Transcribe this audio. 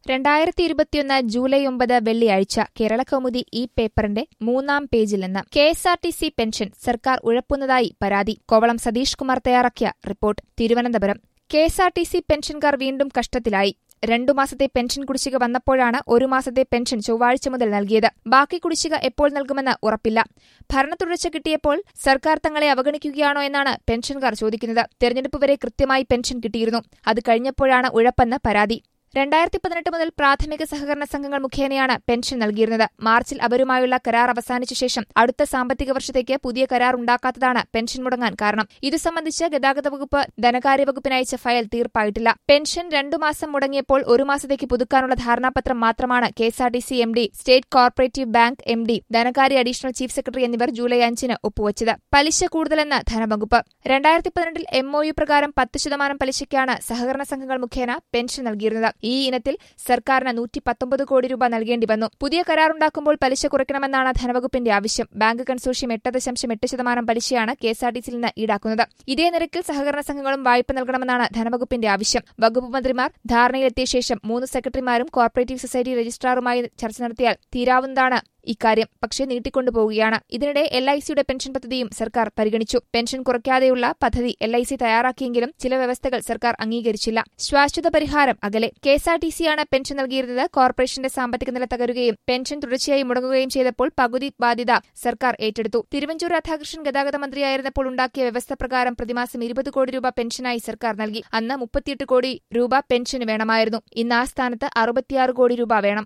രണ്ടായിരത്തി ഇരുപത്തിയൊന്ന് ജൂലൈ ഒമ്പത് വെള്ളിയാഴ്ച കേരളകൗമുദി ഈ പേപ്പറിന്റെ മൂന്നാം പേജിൽ നിന്ന് K S R T C pension സർക്കാർ ഉഴപ്പുന്നതായി പരാതി കോവളം സതീഷ് കുമാർ തയ്യാറാക്കിയ report Thiruvananthapuram K S R T C പെൻഷൻകാർ വീണ്ടും കഷ്ടത്തിലായി രണ്ടു മാസത്തെ പെൻഷൻ കുടിശ്ശിക വന്നപ്പോഴാണ് ഒരു മാസത്തെ പെൻഷൻ ചൊവ്വാഴ്ച മുതൽ നൽകിയത് ബാക്കി കുടിശ്ശിക എപ്പോൾ നൽകുമെന്ന് ഉറപ്പില്ല ഭരണത്തുടർച്ച കിട്ടിയപ്പോൾ സർക്കാർ തങ്ങളെ അവഗണിക്കുകയാണോ എന്നാണ് പെൻഷൻകാർ ചോദിക്കുന്നത് തെരഞ്ഞെടുപ്പ് വരെ കൃത്യമായി പെൻഷൻ കിട്ടിയിരുന്നു അത് കഴിഞ്ഞപ്പോഴാണ് ഉഴപ്പെന്ന് പരാതി രണ്ടായിരത്തി പതിനെട്ട് മുതൽ പ്രാഥമിക സഹകരണ സംഘങ്ങൾ മുഖേനയാണ് പെൻഷൻ നൽകിയിരുന്നത് മാർച്ചിൽ അവരുമായുള്ള കരാർ അവസാനിച്ച ശേഷം അടുത്ത സാമ്പത്തിക വർഷത്തേക്ക് പുതിയ കരാർ ഉണ്ടാക്കാത്തതാണ് പെൻഷൻ മുടങ്ങാൻ കാരണം ഇതു സംബന്ധിച്ച് ഗതാഗത വകുപ്പ് ധനകാര്യ വകുപ്പിന് അയച്ച ഫയൽ തീർപ്പായിട്ടില്ല പെൻഷൻ രണ്ടു മാസം മുടങ്ങിയപ്പോൾ ഒരു മാസത്തേക്ക് പുതുക്കാനുള്ള ധാരണാപത്രം മാത്രമാണ് K S R T C M D state cooperative bank M D ധനകാര്യ അഡീഷണൽ ചീഫ് സെക്രട്ടറി എന്നിവർ ജൂലൈ അഞ്ചിന് ഒപ്പുവച്ചത് പലിശ കൂടുതലെന്ന് ധനവകുപ്പ് രണ്ടായിരത്തി പതിനെട്ടിൽ എംഒയു പ്രകാരം പത്ത് ശതമാനം പലിശയ്ക്കാണ് സഹകരണ സംഘങ്ങൾ മുഖേന പെൻഷൻ നൽകിയിരുന്നത് ഈ ഇനത്തിൽ സർക്കാരിന് നൂറ്റി പത്തൊമ്പത് കോടി രൂപ നൽകേണ്ടി വന്നു പുതിയ കരാറുണ്ടാക്കുമ്പോൾ പലിശ കുറയ്ക്കണമെന്നാണ് ധനവകുപ്പിന്റെ ആവശ്യം ബാങ്ക് കൺസോഷ്യം എട്ട് ദശാംശം എട്ട് ശതമാനം പലിശയാണ് കെ എസ് ആർ ടി സിയിൽ നിന്ന് ഈടാക്കുന്നത് ഇതേ നിരക്കിൽ സഹകരണ സംഘങ്ങളും വായ്പ നൽകണമെന്നാണ് ധനവകുപ്പിന്റെ ആവശ്യം വകുപ്പ് മന്ത്രിമാർ ധാരണയിലെത്തിയ ശേഷം മൂന്ന് സെക്രട്ടറിമാരും കോർപ്പറേറ്റീവ് സൊസൈറ്റി രജിസ്ട്രാറുമായി ചർച്ച നടത്തിയാൽ തീരാവുന്നതാണ് ഇക്കാര്യം പക്ഷേ നീട്ടിക്കൊണ്ടുപോവുകയാണ് ഇതിനിടെ എൽ ഐ സിയുടെ പെൻഷൻ പദ്ധതിയും സർക്കാർ പരിഗണിച്ചു പെൻഷൻ കുറയ്ക്കാതെയുള്ള പദ്ധതി എൽ ഐ സി തയ്യാറാക്കിയെങ്കിലും ചില വ്യവസ്ഥകൾ സർക്കാർ അംഗീകരിച്ചില്ല ശാശ്വത പരിഹാരം അകലെ കെ എസ് ആർ ടി സിയാണ് പെൻഷൻ നൽകിയിരുന്നത് കോർപ്പറേഷന്റെ സാമ്പത്തിക നില തകരുകയും പെൻഷൻ തുടർച്ചയായി മുടങ്ങുകയും ചെയ്തപ്പോൾ പകുതി ബാധ്യത സർക്കാർ ഏറ്റെടുത്തു തിരുവഞ്ചൂർ രാധാകൃഷ്ണൻ ഗതാഗത മന്ത്രിയായിരുന്നപ്പോൾ ഉണ്ടാക്കിയ വ്യവസ്ഥ പ്രകാരം പ്രതിമാസം ഇരുപത് കോടി രൂപ പെൻഷനായി സർക്കാർ നൽകി അന്ന് മുപ്പത്തിയെട്ട് കോടി രൂപ പെൻഷന് വേണമായിരുന്നു ഇന്ന് ആ സ്ഥാനത്ത് അറുപത്തിയാറ് കോടി രൂപ വേണം